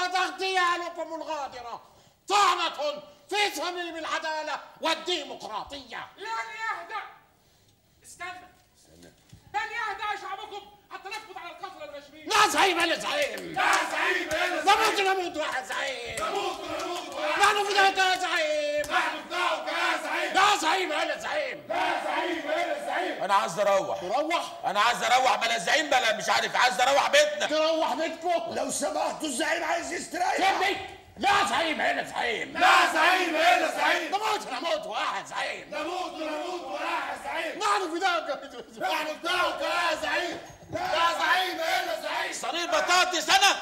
وهذا اغتيالكم الغادرة طعنة في صميم العدالة والديمقراطية يعني اهدى استنى من يهدى شعبكم حتى نقبض على القتلى الراشدين لا زعيم يا زعيم لا زعيم يا نموت نموت يا زعيم نموت نموت نحن فداك يا زعيم نحن فداك يا زعيم لا زعيم يا زعيم لا زعيم يا زعيم انا عايز اروح تروح انا عايز اروح بلا زعيم بلا مش عارف عايز اروح بيتنا تروح بيتكم لو سمحتوا الزعيم عايز يستريح سيبني لا زعيم يا زعيم لا زعيم يا زعيم نموت نموت واحد زعيم نموت نموت ولا زعيم نحن فداك نحن فداك يا زعيم يا زعيم يا زعيم صينيه بطاطس انا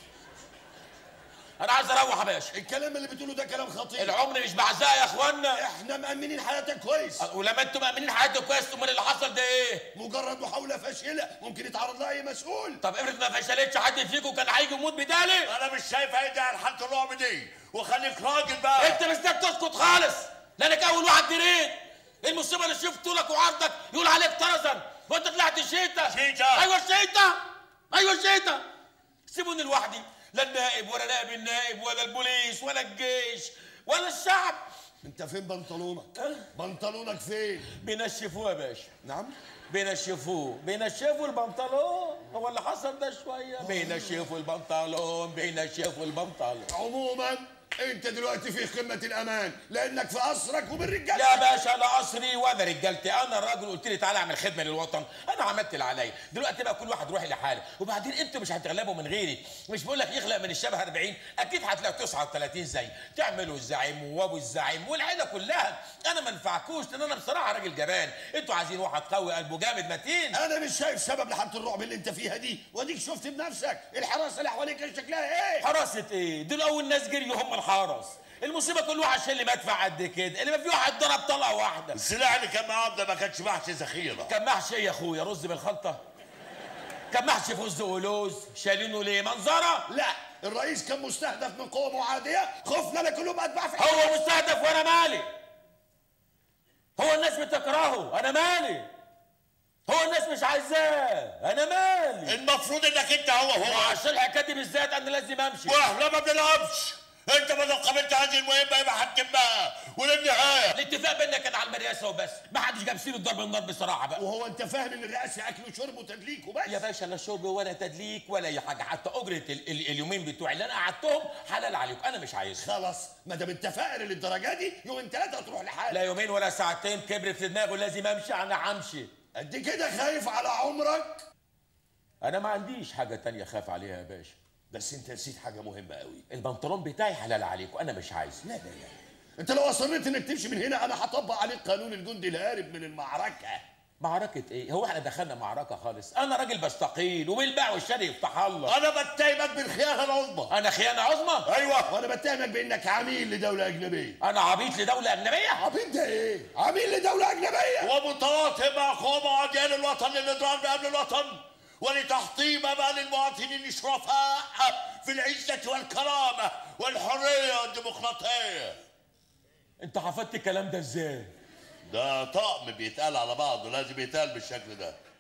انا عايز اروح يا باشا الكلام اللي بتقوله ده كلام خطير العمر مش بعزاء يا اخوانا احنا مأمنين حياتك كويس ولما انتم مأمنين حياتكم كويس امال اللي حصل ده ايه؟ مجرد محاولة فاشلة ممكن يتعرض لها اي مسؤول طب افرض ما فشلتش حد فيكم كان هيجي يموت بدالي انا مش شايف هيدي على حالة الرعب دي وخليك راجل بقى انت مستنيك تسكت خالص لانك اول واحد دريت المصيبه اللي شفت طولك وعرضك يقول عليك طرزا وانت طلعت شيتا شيتا. ايوه شيتا ايوه شيتا سيبوني لوحدي لا النائب ولا نائب النائب ولا البوليس ولا الجيش ولا الشعب انت فين بنطلونك بنطلونك فين بينشفوه يا باشا نعم بينشفوه بينشفوا البنطلون هو اللي حصل ده شويه بينشفوا البنطلون بينشفوا البنطلون عموما انت دلوقتي في قمة الامان لانك في قصرك وبالرجال يا باشا لا قصري ولا رجالتي انا الراجل قلت لي تعالى اعمل خدمه للوطن انا عملت اللي عليا دلوقتي بقى كل واحد يروح لحاله وبعدين انتوا مش هتغلبوا من غيري مش بقول لك يخلق من الشبه 40 اكيد هتلاقوا 39 زي تعملوا الزعيم وابو الزعيم والعيله كلها انا ما انفعكوش لان انا بصراحه راجل جبان انتوا عايزين واحد قوي قلبه جامد متين انا مش شايف سبب لحالة الرعب اللي انت فيها دي واديك شفت بنفسك الحراسة اللي حواليك كان شكلها ايه حراسه ايه دول اول ناس جريوا هم الحرس المصيبه كل واحد شال مدفع قد كده اللي ما في واحد ضرب طلقه واحده السلاح اللي كان معاهم ده ما كانش محشي ذخيره كان محشي ايه يا اخويا رز بالخلطه كان محشي فوز ولوز شالينه ليه منظره لا الرئيس كان مستهدف من قوة معادية خفنا لكلهم اتباع في هو مستهدف وانا مالي هو الناس بتكرهه انا مالي هو الناس مش عايزاه انا مالي المفروض انك انت هو هو وعشان الحكايه دي بالذات انا لازم امشي واحنا ما بنلعبش انت ما دام قابلت هذه المهمه يبقى هتتمها وللنهايه الاتفاق بيننا كان على المدرسه وبس ما حدش جاب سيره ضرب النار بصراحه بقى وهو انت فاهم ان الرئاسة اكل وشرب وتدليك وبس يا باشا لا شرب ولا تدليك ولا اي حاجه حتى اجره ال ال اليومين بتوعي اللي انا قعدتهم حلال عليكم انا مش عايزها خلاص ما دام انت فقر للدرجة دي يومين ثلاثة هتروح لحالك لا يومين ولا ساعتين كبرت في دماغه لازم امشي انا همشي قد كده خايف على عمرك انا ما عنديش حاجه تانية خاف عليها يا باشا بس انت نسيت حاجة مهمة قوي البنطلون بتاعي حلال عليكم انا مش عايزه لا لا لا انت لو اصريت انك تمشي من هنا انا هطبق عليك قانون الجندي الهارب من المعركة معركة ايه؟ هو احنا دخلنا معركة خالص؟ أنا راجل بستقيل وبالباع والشاري يفتح الله، انا بتهمك بالخيانه العظمى أنا خيانة عظمى؟ ايوه وانا بتهمك بانك عميل لدولة اجنبية أنا عبيط لدولة أجنبية؟ عبيد ده ايه؟ عميل لدولة اجنبية ومتواطئ مع قوم وأديان الوطن للإضرار بأمن الوطن ولتحطيم أمال المواطنين الشرفاء في العزة والكرامة والحرية والديمقراطية أنت حفظت الكلام ده إزاي؟ ده طقم بيتقال على بعضه لازم يتقال بالشكل ده